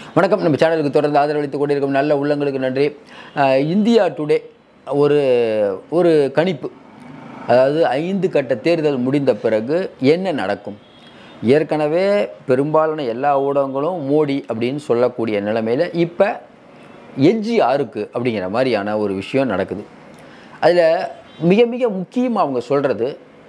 வணக்கம் நம்ம சேனலுக்கு தொடர்ந்து ஆதரவளித்துக் கொண்டிருக்கும் நல்ல உள்ளங்களுக்கு நன்றி அஹ் இந்தியா டுடே ஒரு ஒரு கணிப்பு அதாவது ஐந்து கட்ட தேர்தல் முடிந்த பிறகு என்ன நடக்கும் ஏற்கனவே பெரும்பாலான எல்லா ஊடகங்களும் மோடி அப்படின்னு சொல்லக்கூடிய நிலைமையில் இப்போ எஜ்ஜி ஆறுக்கு அப்படிங்கிற மாதிரியான ஒரு விஷயம் நடக்குது அதில் மிக மிக முக்கியமாக அவங்க சொல்கிறது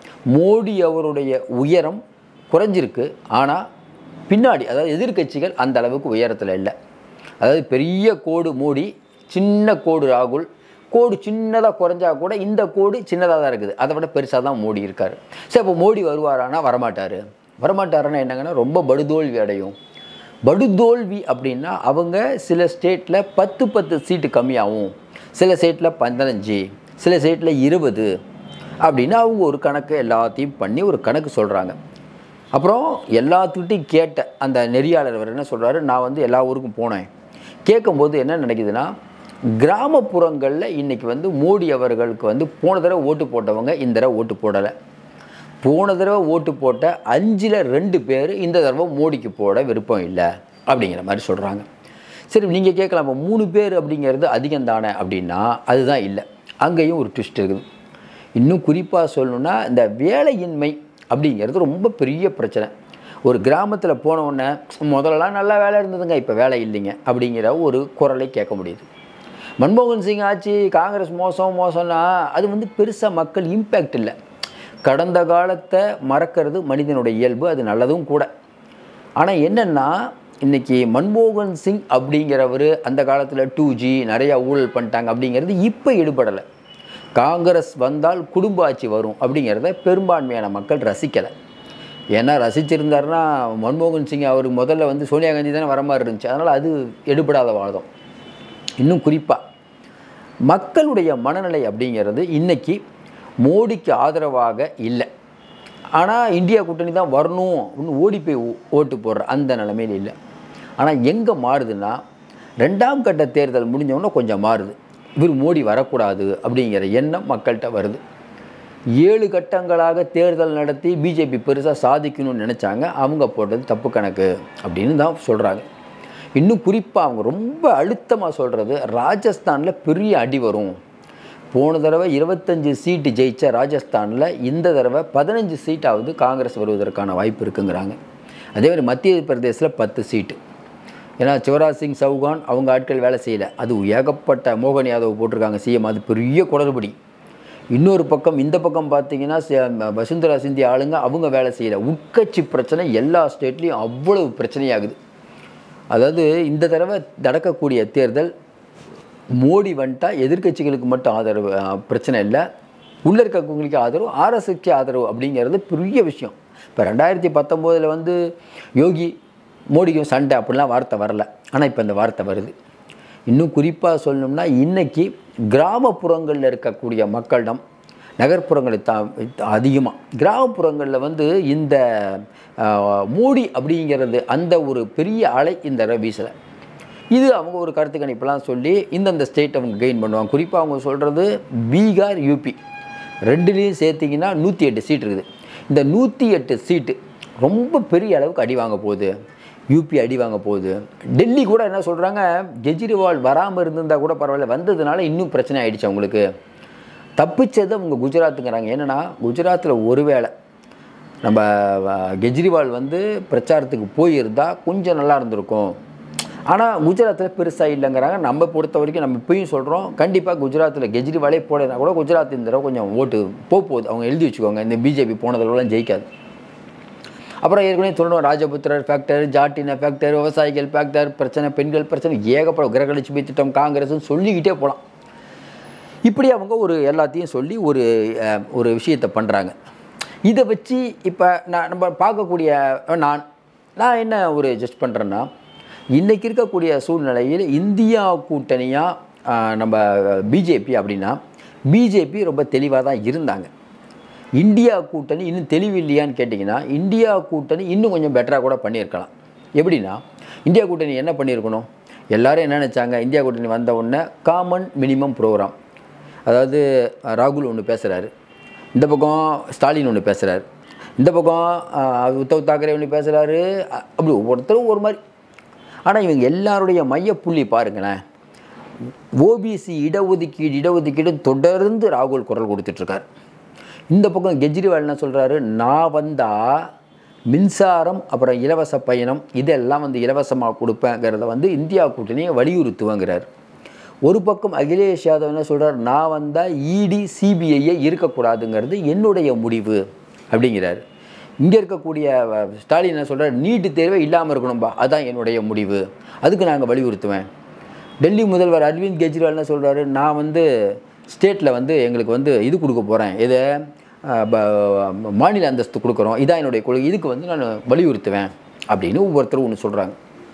மோடி அவருடைய உயரம் குறைஞ்சிருக்கு ஆனால் பின்னாடி அதாவது எதிர்க்கட்சிகள் அந்த அளவுக்கு உயரத்தில் இல்லை அதாவது பெரிய கோடு மோடி சின்ன கோடு ராகுல் கோடு சின்னதாக குறைஞ்சா கூட இந்த கோடு சின்னதாக தான் இருக்குது அதை விட பெருசாக தான் மோடி இருக்கார் சரி இப்போ மோடி வருவாரானா வரமாட்டார் வரமாட்டாருன்னா என்னங்கன்னா ரொம்ப படுதோல்வி அடையும் படுதோல்வி அப்படின்னா அவங்க சில ஸ்டேட்டில் பத்து பத்து சீட்டு கம்மியாகும் சில ஸ்டேட்டில் பதினஞ்சு சில ஸ்டேட்டில் இருபது அப்படின்னு அவங்க ஒரு கணக்கு எல்லாத்தையும் பண்ணி ஒரு கணக்கு சொல்கிறாங்க அப்புறம் எல்லாத்துக்கிட்டையும் கேட்ட அந்த நெறியாளர் அவர் என்ன சொல்கிறாரு நான் வந்து எல்லா ஊருக்கும் போனேன் கேட்கும்போது என்ன நினைக்குதுன்னா கிராமப்புறங்களில் இன்றைக்கி வந்து மோடி அவர்களுக்கு வந்து போன தடவை ஓட்டு போட்டவங்க இந்த தடவை ஓட்டு போடலை போன தடவை ஓட்டு போட்ட அஞ்சில் ரெண்டு பேர் இந்த தடவை மோடிக்கு போட விருப்பம் இல்லை அப்படிங்கிற மாதிரி சொல்கிறாங்க சரி நீங்கள் கேட்கலாம் இப்போ மூணு பேர் அப்படிங்கிறது அதிகம் தானே அப்படின்னா அதுதான் இல்லை அங்கேயும் ஒரு ட்விஸ்ட் இருக்குது இன்னும் குறிப்பாக சொல்லணுன்னா இந்த வேலையின்மை அப்படிங்கிறது ரொம்ப பெரிய பிரச்சனை ஒரு கிராமத்தில் போன உடனே முதல்லலாம் நல்லா வேலை இருந்ததுங்க இப்போ வேலை இல்லைங்க அப்படிங்கிற ஒரு குரலை கேட்க முடியுது மன்மோகன் சிங் ஆட்சி காங்கிரஸ் மோசம் மோசம்னா அது வந்து பெருசாக மக்கள் இம்பேக்ட் இல்லை கடந்த காலத்தை மறக்கிறது மனிதனுடைய இயல்பு அது நல்லதும் கூட ஆனால் என்னென்னா இன்றைக்கி மன்மோகன் சிங் அப்படிங்கிறவர் அந்த காலத்தில் டூ ஜி நிறையா ஊழல் பண்ணிட்டாங்க அப்படிங்கிறது இப்போ ஈடுபடலை காங்கிரஸ் வந்தால் குடும்ப ஆட்சி வரும் அப்படிங்கிறத பெரும்பான்மையான மக்கள் ரசிக்கலை ஏன்னா ரசிச்சிருந்தாருன்னா மன்மோகன் சிங் அவர் முதல்ல வந்து சோனியா காந்தி தானே வர மாதிரி இருந்துச்சு அதனால் அது எடுபடாத வாதம் இன்னும் குறிப்பாக மக்களுடைய மனநிலை அப்படிங்கிறது இன்னைக்கு மோடிக்கு ஆதரவாக இல்லை ஆனால் இந்தியா கூட்டணி தான் வரணும் அப்படின்னு ஓடி போய் ஓ- ஓட்டு போடுற அந்த நிலைமையில் இல்லை ஆனால் எங்கே மாறுதுன்னா ரெண்டாம் கட்ட தேர்தல் முடிஞ்சவொன்னே கொஞ்சம் மாறுது இவர் மோடி வரக்கூடாது அப்படிங்கிற எண்ணம் மக்கள்கிட்ட வருது ஏழு கட்டங்களாக தேர்தல் நடத்தி பிஜேபி பெருசாக சாதிக்கணும்னு நினச்சாங்க அவங்க போட்டது தப்பு கணக்கு அப்படின்னு தான் சொல்கிறாங்க இன்னும் குறிப்பாக அவங்க ரொம்ப அழுத்தமாக சொல்கிறது ராஜஸ்தானில் பெரிய அடி வரும் போன தடவை இருபத்தஞ்சு சீட்டு ஜெயிச்ச ராஜஸ்தானில் இந்த தடவை பதினஞ்சு சீட்டாவது காங்கிரஸ் வருவதற்கான வாய்ப்பு இருக்குங்கிறாங்க அதே மாதிரி மத்திய பிரதேசத்தில் பத்து சீட்டு ஏன்னா சிவராஜ் சிங் சௌகான் அவங்க ஆட்கள் வேலை செய்யலை அது ஏகப்பட்ட மோகன் யாதவ் போட்டிருக்காங்க சிஎம் அது பெரிய குளறுபடி இன்னொரு பக்கம் இந்த பக்கம் பார்த்தீங்கன்னா ச- வசுந்தரா சிந்தி ஆளுங்க அவங்க வேலை செய்யலை உட்கட்சி பிரச்சனை எல்லா ஸ்டேட்லேயும் அவ்வளவு பிரச்சனையாகுது அதாவது இந்த தடவை நடக்கக்கூடிய தேர்தல் மோடி வந்துட்டா எதிர்க்கட்சிகளுக்கு மட்டும் ஆதரவு அஹ், பிரச்சனை இல்லை உள்ளே இருக்கவங்களுக்கு ஆதரவு ஆர்எஸ்எஸ்க்கு ஆதரவு அப்படிங்கிறது பெரிய விஷயம் இப்போ ரெண்டாயிரத்தி பத்தொம்போதில் வந்து யோகி மோடிக்கும் சண்டை அப்படிலாம் வார்த்தை வரல ஆனால் இப்போ இந்த வார்த்தை வருது இன்னும் குறிப்பாக சொல்லணும்னா இன்னைக்கு கிராமப்புறங்களில் இருக்கக்கூடிய மக்களிடம் நகர்ப்புறங்களை தா அதிகமாக கிராமப்புறங்களில் வந்து இந்த ஆஹ், மோடி அப்படிங்கிறது அந்த ஒரு பெரிய அலை இந்த தடவை வீசலை இது அவங்க ஒரு கருத்து கணிப்பெல்லாம் சொல்லி இந்தந்த ஸ்டேட் அவங்க கெயின் பண்ணுவாங்க குறிப்பாக அவங்க சொல்கிறது பீகார் யூபி ரெண்டுலேயும் சேர்த்திங்கன்னா நூற்றி எட்டு சீட் இருக்குது இந்த நூற்றி எட்டு சீட்டு ரொம்ப பெரிய அளவுக்கு அடி வாங்க போகுது யூபி அடி வாங்க போகுது டெல்லி கூட என்ன சொல்கிறாங்க கெஜ்ரிவால் வராமல் இருந்திருந்தால் கூட பரவாயில்ல வந்ததுனால இன்னும் பிரச்சனை ஆயிடுச்சு அவங்களுக்கு தப்பிச்சது அவங்க குஜராத்துங்கிறாங்க என்னென்னா குஜராத்தில் ஒருவேளை நம்ம அஹ், கெஜ்ரிவால் வந்து பிரச்சாரத்துக்கு போயிருந்தால் கொஞ்சம் நல்லா இருந்திருக்கும் ஆனால் குஜராத்தில் பெருசாக இல்லைங்கிறாங்க நம்ம பொறுத்த வரைக்கும் நம்ம இப்பயும் சொல்கிறோம் கண்டிப்பாக குஜராத்தில் கெஜ்ரிவாலே போடனா கூட குஜராத் இந்த தடவை கொஞ்சம் ஓட்டு போக போகுது அவங்க எழுதி வச்சுக்கோங்க இந்த பிஜேபி போன தடவைலாம் ஜெயிக்காது அப்புறம் ஏற்கனவே சொல்லணும் ராஜபுத்திரர் ஃபேக்டர் ஜாட்டின ஃபேக்டர் விவசாயிகள் ஃபேக்டர் பிரச்சனை பெண்கள் பிரச்சனை ஏகப்பட கிரகலட்சுமி திட்டம் காங்கிரஸ்னு சொல்லிக்கிட்டே போகலாம் இப்படி அவங்க ஒரு எல்லாத்தையும் சொல்லி ஒரு அஹ், ஒரு விஷயத்தை பண்ணுறாங்க இதை வச்சு இப்போ நான் நம்ம பார்க்கக்கூடிய நான் நான் என்ன ஒரு ஜட்ஜ் பண்ணுறேன்னா இன்றைக்கி இருக்கக்கூடிய சூழ்நிலையில் இந்தியா கூட்டணியாக நம்ம பிஜேபி அப்படின்னா பிஜேபி ரொம்ப தெளிவாக தான் இருந்தாங்க இந்தியா கூட்டணி இன்னும் தெளிவில்லையான்னு கேட்டிங்கன்னா இந்தியா கூட்டணி இன்னும் கொஞ்சம் பெட்டராக கூட பண்ணியிருக்கலாம் எப்படின்னா இந்தியா கூட்டணி என்ன பண்ணியிருக்கணும் எல்லாரும் என்ன நினச்சாங்க இந்தியா கூட்டணி வந்த உடனே காமன் மினிமம் ப்ரோக்ராம் அதாவது அஹ், ராகுல் ஒன்று பேசுகிறாரு இந்த பக்கம் ஸ்டாலின் ஒன்று பேசுகிறாரு இந்த பக்கம் அஹ், உத்தவ் தாக்கரே ஒன்று பேசுகிறாரு அப்படி ஒவ்வொருத்தரும் ஒரு மாதிரி ஆனால் இவங்க எல்லாருடைய மையப்புள்ளி பாருங்களேன் ஓபிசி இடஒதுக்கீடு இடஒதுக்கீடு தொடர்ந்து ராகுல் குரல் கொடுத்துட்ருக்கார் இந்த பக்கம் கெஜ்ரிவால் என்ன சொல்கிறாரு நான் வந்தால் மின்சாரம் அப்புறம் இலவச பயணம் இதெல்லாம் வந்து இலவசமாக கொடுப்பேங்கிறத வந்து இந்தியா கூட்டணியை வலியுறுத்துவேங்கிறார் ஒரு பக்கம் அகிலேஷ் யாதவ் என்ன சொல்கிறார் நான் வந்தால் இடி சிபிஐயே இருக்கக்கூடாதுங்கிறது என்னுடைய முடிவு அப்படிங்கிறார் இங்கே இருக்கக்கூடிய அஹ், ஸ்டாலின் என்ன சொல்கிறார் நீட்டு தேர்வே இல்லாமல் இருக்கணும்பா அதான் என்னுடைய முடிவு அதுக்கு நாங்கள் வலியுறுத்துவேன் டெல்லி முதல்வர் அரவிந்த் கெஜ்ரிவால் என்ன சொல்கிறாரு நான் வந்து ஸ்டேட்டில் வந்து எங்களுக்கு வந்து இது கொடுக்க போகிறேன் இதை அஹ், ப- மாநில அந்தஸ்து கொடுக்குறோம் இதான் என்னுடைய கொள்கை இதுக்கு வந்து நான் வலியுறுத்துவேன் அப்படின்னு ஒவ்வொருத்தரும் ஒன்று சொல்கிறாங்க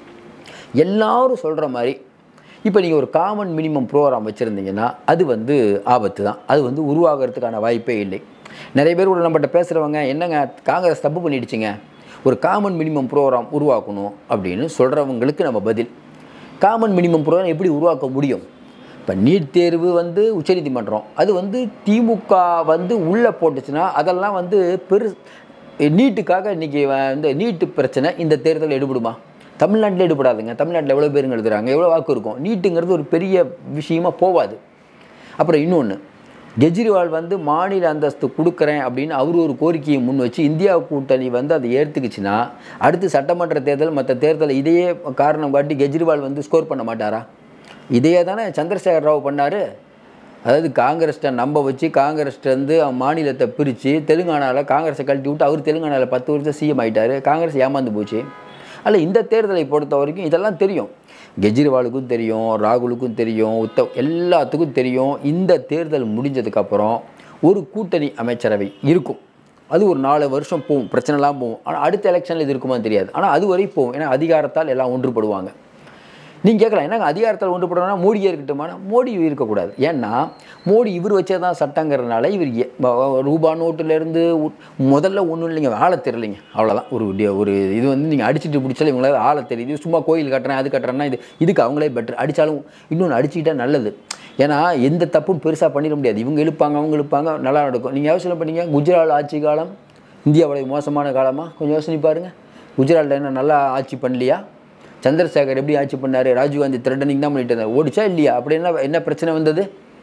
எல்லாரும் சொல்கிற மாதிரி இப்போ நீங்கள் ஒரு காமன் மினிமம் ப்ரோக்ராம் வச்சுருந்தீங்கன்னா அது வந்து ஆபத்து தான் அது வந்து உருவாகிறதுக்கான வாய்ப்பே இல்லை நிறைய பேர் கூட நம்மகிட்ட பேசுகிறவங்க என்னங்க காங்கிரஸ் தப்பு பண்ணிடுச்சுங்க ஒரு காமன் மினிமம் ப்ரோக்ராம் உருவாக்கணும் அப்படின்னு சொல்கிறவங்களுக்கு நம்ம பதில் காமன் மினிமம் ப்ரோக்ராம் எப்படி உருவாக்க முடியும் இப்போ நீட் தேர்வு வந்து உச்சநீதிமன்றம் அது வந்து திமுக வந்து உள்ளே போட்டுச்சுன்னா அதெல்லாம் வந்து பெரு நீட்டுக்காக இன்றைக்கி வந்து நீட்டு பிரச்சனை இந்த தேர்தல் எடுபடுமா தமிழ்நாட்டில் எடுபடாதுங்க தமிழ்நாட்டில் எவ்வளோ பேருங்க எழுதுறாங்க எவ்வளோ வாக்கு இருக்கும் நீட்டுங்கிறது ஒரு பெரிய விஷயமா போவாது அப்புறம் இன்னொன்று கெஜ்ரிவால் வந்து மாநில அந்தஸ்து கொடுக்குறேன் அப்படின்னு அவர் ஒரு கோரிக்கையை முன் வச்சு இந்தியா கூட்டணி வந்து அதை ஏற்றுக்குச்சுன்னா அடுத்து சட்டமன்ற தேர்தல் மற்ற தேர்தல் இதையே காரணம் காட்டி கெஜ்ரிவால் வந்து ஸ்கோர் பண்ண மாட்டாரா இதையே தானே சந்திரசேகர் ராவ் பண்ணார் அதாவது காங்கிரஸ்ட்டை நம்ப வச்சு காங்கிரஸ்ட்டேருந்து மாநிலத்தை பிரித்து தெலுங்கானாவில் காங்கிரஸை கழட்டி விட்டு அவர் தெலுங்கானாவில் பத்து வருஷம் சிஎம் ஆயிட்டாரு காங்கிரஸ் ஏமாந்து போச்சு அல்ல இந்த தேர்தலை பொறுத்த வரைக்கும் இதெல்லாம் தெரியும் கெஜ்ரிவாலுக்கும் தெரியும் ராகுலுக்கும் தெரியும் உத்தவ் எல்லாத்துக்கும் தெரியும் இந்த தேர்தல் முடிஞ்சதுக்கப்புறம் ஒரு கூட்டணி அமைச்சரவை இருக்கும் அது ஒரு நாலு வருஷம் போகும் பிரச்சனைலாம் போகும் ஆனால் அடுத்த எலெக்ஷனில் இது இருக்குமான்னு தெரியாது ஆனால் அது வரை போகும் ஏன்னா அதிகாரத்தால் எல்லாம் ஒன்றுபடுவாங்க நீங்கள் கேட்கலாம் என்னங்க அதிகாரத்தில் ஒன்றுபடணும்னா மோடியே இருக்கட்டுமானா மோடி இருக்கக்கூடாது ஏன்னா மோடி இவர் வச்சே தான் சட்டங்கிறதுனால இவர் எ- வ- ரூபா நோட்டுலேருந்து முதல்ல ஒன்றும் இல்லைங்க ஆளை தெரியலைங்க அவ்வளோதான் ஒரு டி- ஒரு இது வந்து நீங்கள் அடிச்சுட்டு பிடிச்சாலும் இவங்களால ஆளை தெரியுது சும்மா கோயில் கட்டுறேன் அது கட்டுறேன்னா இது இதுக்கு அவங்களே பெட்டர் அடித்தாலும் இன்னொன்று அடிச்சுக்கிட்டா நல்லது ஏன்னா எந்த தப்பும் பெருசாக பண்ணிட முடியாது இவங்க இழுப்பாங்க அவங்க இழுப்பாங்க நல்லா நடக்கும் நீங்கள் யோசனை பண்ணீங்க குஜராத் ஆட்சி காலம் இந்தியாவுடைய மோசமான காலமாக கொஞ்சம் யோசனை பாருங்கள் குஜராத்தில் என்ன நல்லா ஆட்சி பண்ணலையா சந்திரசேகர் எப்படி ஆட்சி பண்ணார் ராஜீவ்காந்தி த்ரெட்டனிங் தான் பண்ணிட்டு இருந்தார் ஓடிச்சா இல்லையா அப்படி என்ன என்ன பிரச்சனை வந்தது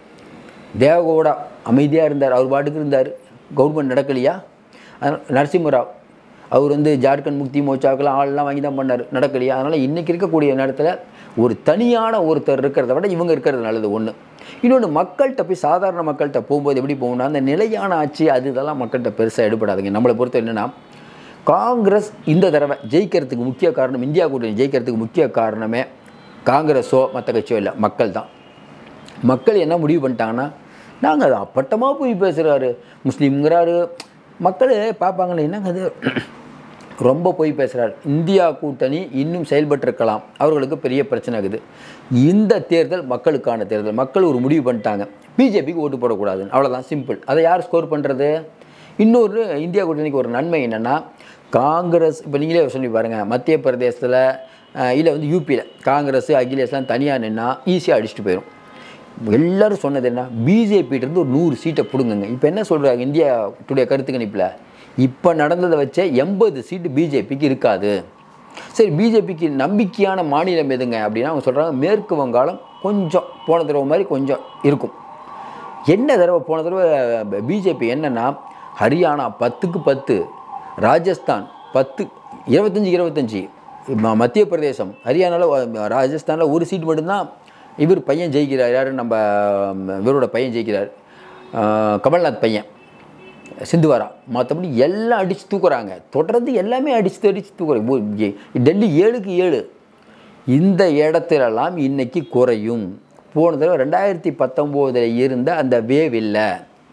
தேவகவுடா அமைதியாக இருந்தார் அவர் பாட்டுக்கு இருந்தார் கவர்மெண்ட் நடக்கலையா அதனால நரசிம்மராவ் அவர் வந்து ஜார்க்கண்ட் முக்தி மோர்ச்சாக்கெல்லாம் ஆள்லாம் வாங்கி தான் பண்ணார் நடக்கலையா அதனால் இன்றைக்கி இருக்கக்கூடிய நேரத்தில் ஒரு தனியான ஒருத்தர் இருக்கிறத விட இவங்க இருக்கிறது நல்லது ஒன்று இன்னொன்று மக்கள்கிட்ட போய் சாதாரண மக்கள்கிட்ட போகும்போது எப்படி போகணும்னா அந்த நிலையான ஆட்சி அது இதெல்லாம் மக்கள்கிட்ட பெருசாக எடுபடாதுங்க நம்மளை பொறுத்த என்னென்னா காங்கிரஸ் இந்த தடவை ஜெயிக்கிறதுக்கு முக்கிய காரணம் இந்தியா கூட்டணி ஜெயிக்கிறதுக்கு முக்கிய காரணமே காங்கிரஸோ மற்ற கட்சியோ இல்லை மக்கள் தான் மக்கள் என்ன முடிவு பண்ணிட்டாங்கன்னா நாங்கள் அது அப்பட்டமாக போய் பேசுகிறாரு முஸ்லீம்ங்கிறாரு மக்கள் பார்ப்பாங்கன்னு என்னங்க அது ரொம்ப போய் பேசுகிறார் இந்தியா கூட்டணி இன்னும் செயல்பட்டிருக்கலாம் அவர்களுக்கு பெரிய பிரச்சனை இருக்குது இந்த தேர்தல் மக்களுக்கான தேர்தல் மக்கள் ஒரு முடிவு பண்ணிட்டாங்க பிஜேபிக்கு ஓட்டு போடக்கூடாதுன்னு அவ்வளோதான் சிம்பிள் அதை யார் ஸ்கோர் பண்ணுறது இன்னொரு இந்தியா கூட்டணிக்கு ஒரு நன்மை என்னென்னா காங்கிரஸ் இப்போ நீங்களே சொல்லி பாருங்கள் மத்திய பிரதேசத்தில் இல்லை வந்து யூபியில் காங்கிரஸ் அகிலேஷ்லாம் தனியாக நின்னா ஈஸியாக அடிச்சுட்டு போயிடும் எல்லாரும் சொன்னது என்ன பிஜேபியிட்டருந்து ஒரு நூறு சீட்டை பிடுங்குங்க இப்போ என்ன சொல்கிறாங்க இந்தியா டுடே கருத்து கணிப்பில் இப்போ நடந்ததை வச்சே எண்பது சீட்டு பிஜேபிக்கு இருக்காது சரி பிஜேபிக்கு நம்பிக்கையான மாநிலம் எதுங்க அப்படின்னா அவங்க சொல்கிறாங்க மேற்கு வங்காளம் கொஞ்சம் போன தடவை மாதிரி கொஞ்சம் இருக்கும் என்ன தடவை போன தடவை பிஜேபி என்னன்னா ஹரியானா பத்துக்கு பத்து ராஜஸ்தான் பத்து இருபத்தஞ்சி இருபத்தஞ்சி ம- மத்திய பிரதேசம் ஹரியானாவில் ராஜஸ்தானில் ஒரு சீட் மட்டும்தான் இவர் பையன் ஜெயிக்கிறார் யார் நம்ம ம், இவரோட பையன் ஜெயிக்கிறார் ஆஹ், கமல்நாத் பையன் சிந்துவாரா மற்றபடி எல்லாம் அடித்து தூக்குறாங்க தொடர்ந்து எல்லாமே அடித்து அடித்து தூக்குறாங்க ஓ, ஏ- டெல்லி ஏழுக்கு ஏழு இந்த இடத்துலலாம் இன்னைக்கு குறையும் போன தடவை ரெண்டாயிரத்தி பத்தொம்போதில் இருந்த அந்த வேவ் இல்லை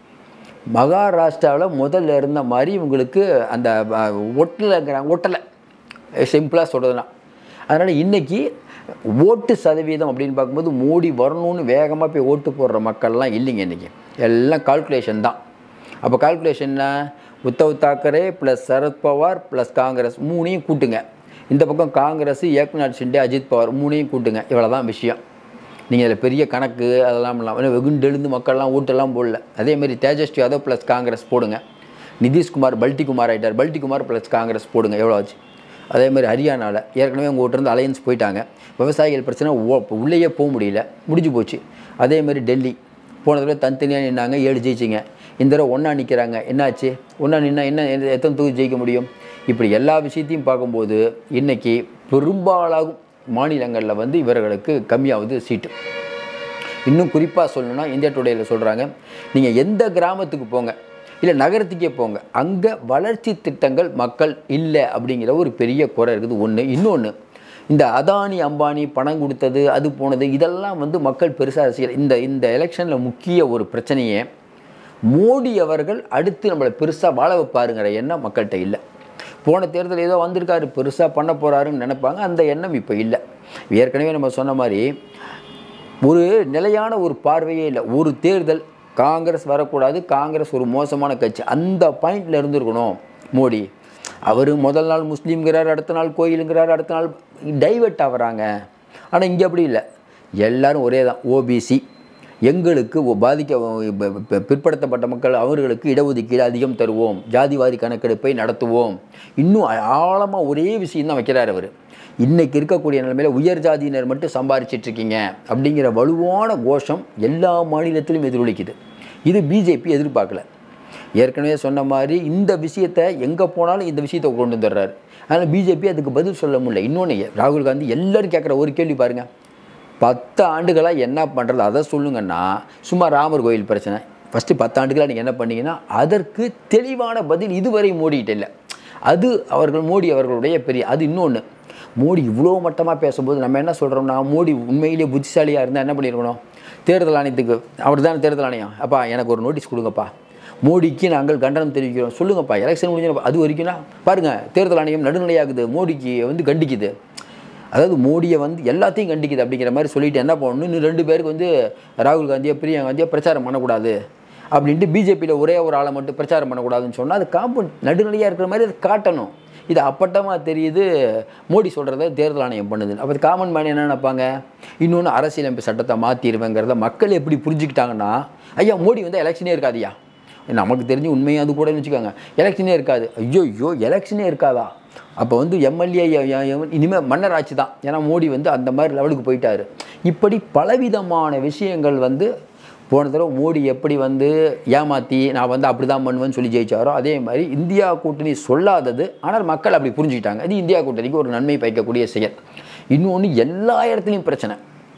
மகாராஷ்டிராவில் முதல்ல இருந்த மாதிரி இவங்களுக்கு அந்த ஒட்டலைங்கிறாங்க ஒட்டலை சிம்பிளாக சொல்கிறதுனா அதனால் இன்றைக்கி ஓட்டு சதவீதம் அப்படின்னு பார்க்கும்போது மோடி வரணும்னு வேகமாக போய் ஓட்டு போடுற மக்கள்லாம் இல்லைங்க இன்றைக்கி எல்லாம் கால்குலேஷன் தான் அப்போ கால்குலேஷன் என்ன உத்தவ் தாக்கரே ப்ளஸ் சரத்பவார் ப்ளஸ் காங்கிரஸ் மூணையும் கூட்டுங்க இந்த பக்கம் காங்கிரஸ் ஏக்நாத் ஷிண்டே அஜித் பவார் மூணையும் கூட்டுங்க இவ்வளோ தான் விஷயம் நீங்கள் அதில் பெரிய கணக்கு அதெல்லாம் இல்லாமல் வெகுண்டு எழுந்து மக்கள்லாம் ஓட்டெல்லாம் போடல அதேமாரி தேஜஸ்வி யாதவ் ப்ளஸ் காங்கிரஸ் போடுங்க நிதிஷ்குமார் பல்டிகுமார் ஆகிட்டார் பல்டிகுமார் ப்ளஸ் காங்கிரஸ் போடுங்க எவ்வளோ ஆச்சு அதே மாதிரி ஹரியானாவில் ஏற்கனவே உங்கள் இருந்து அலையன்ஸ் போயிட்டாங்க விவசாயிகள் பிரச்சனை ஓ- உள்ளேயே போக முடியல முடிஞ்சு போச்சு அதே மாதிரி டெல்லி போன தடவை தனித்தனியாக நின்னாங்க ஏழு ஜெயிச்சிங்க இந்த தடவை ஒன்றா நிற்கிறாங்க என்னாச்சு ஒன்றா நின்னா என்ன எந்த- எத்தனை தொகுதி ஜெயிக்க முடியும் இப்படி எல்லா விஷயத்தையும் பார்க்கும்போது இன்னைக்கு பெரும்பாலாகும் மாநிலங்களில் வந்து இவர்களுக்கு கம்மியாகுது சீட்டு இன்னும் குறிப்பாக சொல்லணும்னா இந்தியா டுடேயில் சொல்கிறாங்க நீங்கள் எந்த கிராமத்துக்கு போங்க இல்லை நகரத்துக்கே போங்க அங்கே வளர்ச்சி திட்டங்கள் மக்கள் இல்லை அப்படிங்கிற ஒரு பெரிய குறை இருக்குது ஒன்று இன்னொன்று இந்த அதானி அம்பானி பணம் கொடுத்தது அது போனது இதெல்லாம் வந்து மக்கள் பெருசாக ரசிகர் இந்த இந்த எலெக்ஷனில் முக்கிய ஒரு பிரச்சனையே மோடி அவர்கள் அடுத்து நம்மளை பெருசாக வாழ வைப்பாருங்கிற எண்ணம் மக்கள்கிட்ட இல்லை போன தேர்தல் ஏதோ வந்திருக்காரு பெருசாக பண்ண போகிறாருன்னு நினைப்பாங்க அந்த எண்ணம் இப்போ இல்லை ஏற்கனவே நம்ம சொன்ன மாதிரி ஒரு நிலையான ஒரு பார்வையே இல்லை ஒரு தேர்தல் காங்கிரஸ் வரக்கூடாது காங்கிரஸ் ஒரு மோசமான கட்சி அந்த பாயிண்டில் இருந்திருக்கணும் மோடி அவர் முதல் நாள் முஸ்லீம்ங்கிறார் அடுத்த நாள் கோயிலுங்கிறார் அடுத்த நாள் டைவெர்ட் ஆகுறாங்க ஆனால் இங்கே அப்படி இல்லை எல்லாரும் ஒரே தான் ஓபிசி எங்களுக்கு ஒ- பாதிக்க ப- ப- பிற்படுத்தப்பட்ட மக்கள் அவர்களுக்கு இடஒதுக்கீடு அதிகம் தருவோம் ஜாதிவாரி கணக்கெடுப்பை நடத்துவோம் இன்னும் ஆழமாக ஒரே விஷயம் தான் வைக்கிறார் அவர் இன்னைக்கு இருக்கக்கூடிய நிலைமையில் உயர் ஜாதியினர் மட்டும் சம்பாரிச்சிட்டு இருக்கீங்க அப்படிங்கிற வலுவான கோஷம் எல்லா மாநிலத்திலும் எதிரொலிக்குது இது பிஜேபி எதிர்பார்க்கல ஏற்கனவே சொன்ன மாதிரி இந்த விஷயத்தை எங்கே போனாலும் இந்த விஷயத்தை கொண்டு வந்துடுறாரு அதனால் பிஜேபி அதுக்கு பதில் சொல்ல முடியல இன்னொன்று ராகுல் காந்தி எல்லாரும் கேட்குற ஒரு கேள்வி பாருங்க பத்து ஆண்டுகளாக என்ன பண்ணுறது அதை சொல்லுங்கன்னா சும்மா ராமர் கோயில் பிரச்சனை ஃபஸ்ட்டு பத்து ஆண்டுகளாக நீங்கள் என்ன பண்ணீங்கன்னா அதற்கு தெளிவான பதில் இதுவரை மோடிகிட்ட இல்லை அது அவர்கள் மோடி அவர்களுடைய பெரிய அது இன்னொன்று மோடி இவ்வளோ மட்டமாக பேசும்போது நம்ம என்ன சொல்கிறோம்னா மோடி உண்மையிலேயே புத்திசாலியாக இருந்தால் என்ன பண்ணியிருக்கணும் தேர்தல் ஆணையத்துக்கு அவர் தானே தேர்தல் ஆணையம் அப்பா எனக்கு ஒரு நோட்டீஸ் கொடுங்கப்பா மோடிக்கு நாங்கள் கண்டனம் தெரிவிக்கிறோம் சொல்லுங்கப்பா எலெக்ஷன் முடிஞ்சு அது வரைக்கும்னா பாருங்கள் தேர்தல் ஆணையம் நடுநிலையாகுது மோடிக்கு வந்து கண்டிக்குது அதாவது மோடியை வந்து எல்லாத்தையும் கண்டிக்குது அப்படிங்கிற மாதிரி சொல்லிட்டு என்ன பண்ணணும் இன்னும் ரெண்டு பேருக்கு வந்து ராகுல் காந்தியை பிரியங்கா காந்தியை பிரச்சாரம் பண்ணக்கூடாது அப்படின்ட்டு பிஜேபியில் ஒரே ஒரு ஆளை மட்டும் பிரச்சாரம் பண்ணக்கூடாதுன்னு சொன்னால் அது காம்பவுண்ட் நடுநிலையாக இருக்கிற மாதிரி அதை காட்டணும் இது அப்பட்டமாக தெரியுது மோடி சொல்கிறத தேர்தல் ஆணையம் பண்ணுது அப்போ காமன் மேன் என்ன நினைப்பாங்க இன்னொன்று அரசியலமைப்பு சட்டத்தை மாற்றிடுவேங்கிறத மக்கள் எப்படி புரிஞ்சுக்கிட்டாங்கன்னா ஐயா மோடி வந்து எலெக்ஷனே இருக்காதியா நமக்கு தெரிஞ்சு உண்மையாக அது கூடன்னு வச்சுக்கோங்க எலெக்ஷனே இருக்காது ஐயோ ஐயோ எலெக்ஷனே இருக்காதா அப்போ வந்து எம்எல்ஏ இனிமேல் மன்னர் ஆட்சி தான் ஏன்னா மோடி வந்து அந்த மாதிரி லெவலுக்கு போயிட்டாரு இப்படி பலவிதமான விஷயங்கள் வந்து போன தடவை மோடி எப்படி வந்து ஏமாற்றி நான் வந்து அப்படி தான் பண்ணுவேன்னு சொல்லி ஜெயிச்சாரோ அதே மாதிரி இந்தியா கூட்டணி சொல்லாதது ஆனால் மக்கள் அப்படி புரிஞ்சுக்கிட்டாங்க அது இந்தியா கூட்டணிக்கு ஒரு நன்மை பயக்கக்கூடிய செயல் இன்னொன்று எல்லா இடத்துலையும் பிரச்சனை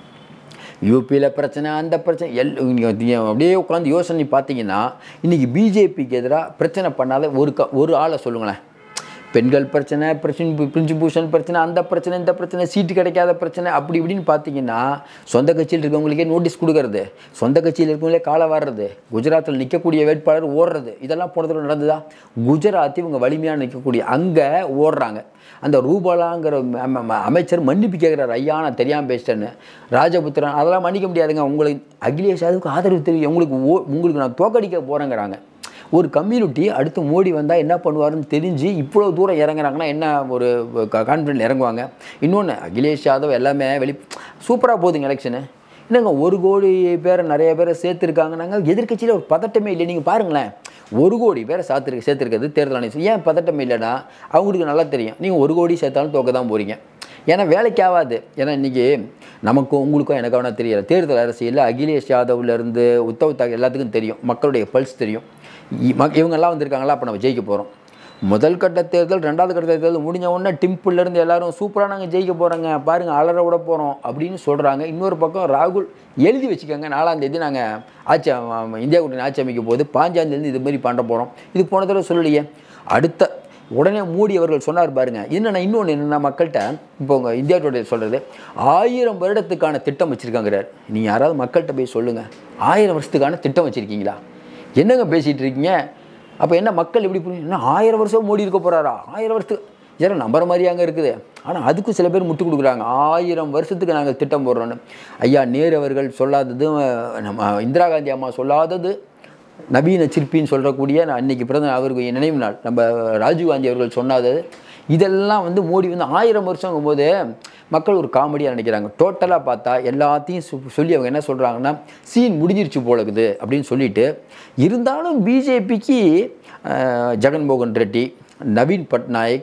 யூபியில் பிரச்சனை அந்த பிரச்சனை எல் நீங்க அப்படியே உட்காந்து யோசனை பண்ணி பார்த்தீங்கன்னா இன்றைக்கி பிஜேபிக்கு எதிராக பிரச்சனை பண்ணாத ஒரு க ஒரு ஆளை சொல்லுங்களேன் பெண்கள் பிரச்சனை பிரச்சனை பிரிஞ்சு பூஷன் பிரச்சனை அந்த பிரச்சனை இந்த பிரச்சனை சீட்டு கிடைக்காத பிரச்சனை அப்படி இப்படின்னு பார்த்தீங்கன்னா சொந்த கட்சியில் இருக்கவங்களுக்கே நோட்டீஸ் கொடுக்கறது சொந்த கட்சியில் இருக்கவங்களே காலை வாடுறது குஜராத்தில் நிற்கக்கூடிய வேட்பாளர் ஓடுறது இதெல்லாம் போன தடவை நடந்ததா குஜராத் இவங்க வலிமையாக நிற்கக்கூடிய அங்கே ஓடுறாங்க அந்த ரூபாலாங்கிற அம- அம- அமைச்சர் மன்னிப்பு கேட்குறாரு ஐயா நான் தெரியாமல் பேசிட்டேன்னு ராஜபுத்திரன் அதெல்லாம் மன்னிக்க முடியாதுங்க உங்களுக்கு அகிலேஷ் யாதவுக்கு ஆதரவு தெரியும் உங்களுக்கு ஓ உங்களுக்கு நான் தோக்கடிக்க போகிறேங்கிறாங்க ஒரு கம்யூனிட்டி அடுத்து மோடி வந்தால் என்ன பண்ணுவாருன்னு தெரிஞ்சு இவ்வளோ தூரம் இறங்குறாங்கன்னா என்ன ஒரு கான்ஃபிடென்ட் இறங்குவாங்க இன்னொன்று அகிலேஷ் யாதவ் எல்லாமே வெளி சூப்பராக போகுதுங்க எலெக்ஷனு என்னங்க ஒரு கோடி பேரை நிறைய பேரை சேர்த்துருக்காங்கன்னாங்க எதிர்க்கட்சியில் ஒரு பதட்டமே இல்லை நீங்கள் பாருங்களேன் ஒரு கோடி பேரை சாத்திருக்கு சேர்த்துருக்கிறது தேர்தல் ஆணையம் ஏன் பதட்டம் இல்லைன்னா அவங்களுக்கு நல்லா தெரியும் நீங்கள் ஒரு கோடி சேர்த்தாலும் தோக்க தான் போகிறீங்க ஏன்னா வேலைக்கு ஆகாது ஏன்னா இன்றைக்கி நமக்கும் உங்களுக்கும் எனக்கு வேணா தெரியல தேர்தல் அரசியலில் அகிலேஷ் யாதவ்லேருந்து உத்தவ் தாக்கரே எல்லாத்துக்கும் தெரியும் மக்களுடைய பல்ஸ் தெரியும் இ- ம- இவங்கெல்லாம் வந்திருக்காங்களா அப்போ நம்ம ஜெயிக்க போகிறோம் முதல் கட்ட தேர்தல் ரெண்டாவது கட்ட தேர்தல் முடிஞ்ச உடனே டிம்பிள்ல இருந்து எல்லாரும் சூப்பராக நாங்கள் ஜெயிக்க போகிறோங்க பாருங்கள் அலற விட போகிறோம் அப்படின்னு சொல்கிறாங்க இன்னொரு பக்கம் ராகுல் எழுதி வச்சுக்கோங்க நாலாம் தேதி நாங்கள் ஆட்சி அ- அ- இந்தியா கூட்டணி ஆட்சி அமைக்க போது பாஞ்சாந்தேதி இது மாதிரி பண்ண போகிறோம் இது போன தடவை சொல்லலையே அடுத்த உடனே மோடி அவர்கள் சொன்னார் பாருங்க என்னென்ன இன்னொன்று என்னென்ன மக்கள்கிட்ட இப்போ உங்கள் இந்தியா டுடே சொல்கிறது ஆயிரம் வருடத்துக்கான திட்டம் வச்சுருக்காங்கிறார் நீங்கள் யாராவது மக்கள்கிட்ட போய் சொல்லுங்கள் ஆயிரம் வருஷத்துக்கான திட்டம் வச்சுருக்கீங்களா என்னங்க பேசிகிட்டு இருக்கீங்க அப்போ என்ன மக்கள் எப்படி புரியும் என்ன ஆயிரம் வருஷம் மோடி இருக்க போகிறாரா ஆயிரம் வருஷத்துக்கு யாரும் நம்புற மாதிரி அங்கே இருக்குது ஆனால் அதுக்கும் சில பேர் முட்டு கொடுக்குறாங்க ஆயிரம் வருஷத்துக்கு நாங்கள் திட்டம் போடுறோன்னு ஐயா நேரு அவர்கள் சொல்லாதது நம்ம இந்திரா காந்தி அம்மா சொல்லாதது நவீன சிற்பின்னு சொல்லக்கூடிய நான் அன்னைக்கு பிறந்த அவருக்கு நினைவு நாள் நம்ம ராஜீவ்காந்தி அவர்கள் சொன்னது இதெல்லாம் வந்து மோடி வந்து ஆயிரம் வருஷங்கும் போது மக்கள் ஒரு காமெடியாக நினைக்கிறாங்க டோட்டலாக பார்த்தா எல்லாத்தையும் சொ- சொல்லி அவங்க என்ன சொல்கிறாங்கன்னா சீன் முடிஞ்சிருச்சு போல இருக்குது அப்படின்னு சொல்லிட்டு இருந்தாலும் பிஜேபிக்கு ஜெகன்மோகன் ரெட்டி நவீன் பட்நாயக்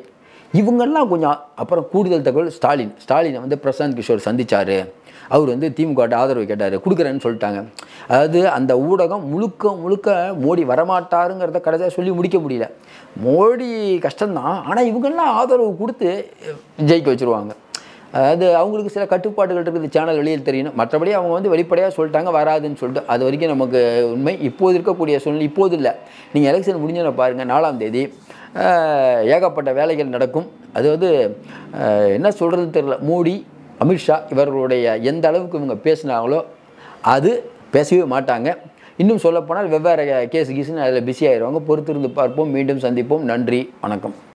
இவங்கெல்லாம் கொஞ்சம் அப்புறம் கூடுதல் தகவல் ஸ்டாலின் ஸ்டாலினை வந்து பிரசாந்த் கிஷோர் சந்திச்சாரு அவர் வந்து திமுக ஆதரவு கேட்டார் கொடுக்குறேன்னு சொல்லிட்டாங்க அதாவது அந்த ஊடகம் முழுக்க முழுக்க மோடி வரமாட்டாருங்கிறத கடைசியாக சொல்லி முடிக்க முடியல மோடி கஷ்டம்தான் ஆனால் இவங்கெல்லாம் ஆதரவு கொடுத்து ஜெயிக்க வச்சுருவாங்க அதாவது அவங்களுக்கு சில கட்டுப்பாடுகள் இருக்குது சேனல் வெளியில் தெரியணும் மற்றபடி அவங்க வந்து வெளிப்படையாக சொல்லிட்டாங்க வராதுன்னு சொல்லிட்டு அது வரைக்கும் நமக்கு உண்மை இப்போது இருக்கக்கூடிய சூழ்நிலை இப்போது இல்லை நீங்கள் எலெக்ஷன் முடிஞ்சோன்னு பாருங்கள் நாலாம் தேதி ஆஹ், ஏகப்பட்ட வேலைகள் நடக்கும் அது வந்து ஆஹ், என்ன சொல்கிறது தெரியல மோடி அமித்ஷா இவர்களுடைய எந்த அளவுக்கு இவங்க பேசினாங்களோ அது பேசவே மாட்டாங்க இன்னும் சொல்லப்போனால் வெவ்வேறு கேஸ் கீஸ்னு அதில் பிஸி ஆயிடுவாங்க பொறுத்திருந்து பார்ப்போம் மீண்டும் சந்திப்போம் நன்றி வணக்கம்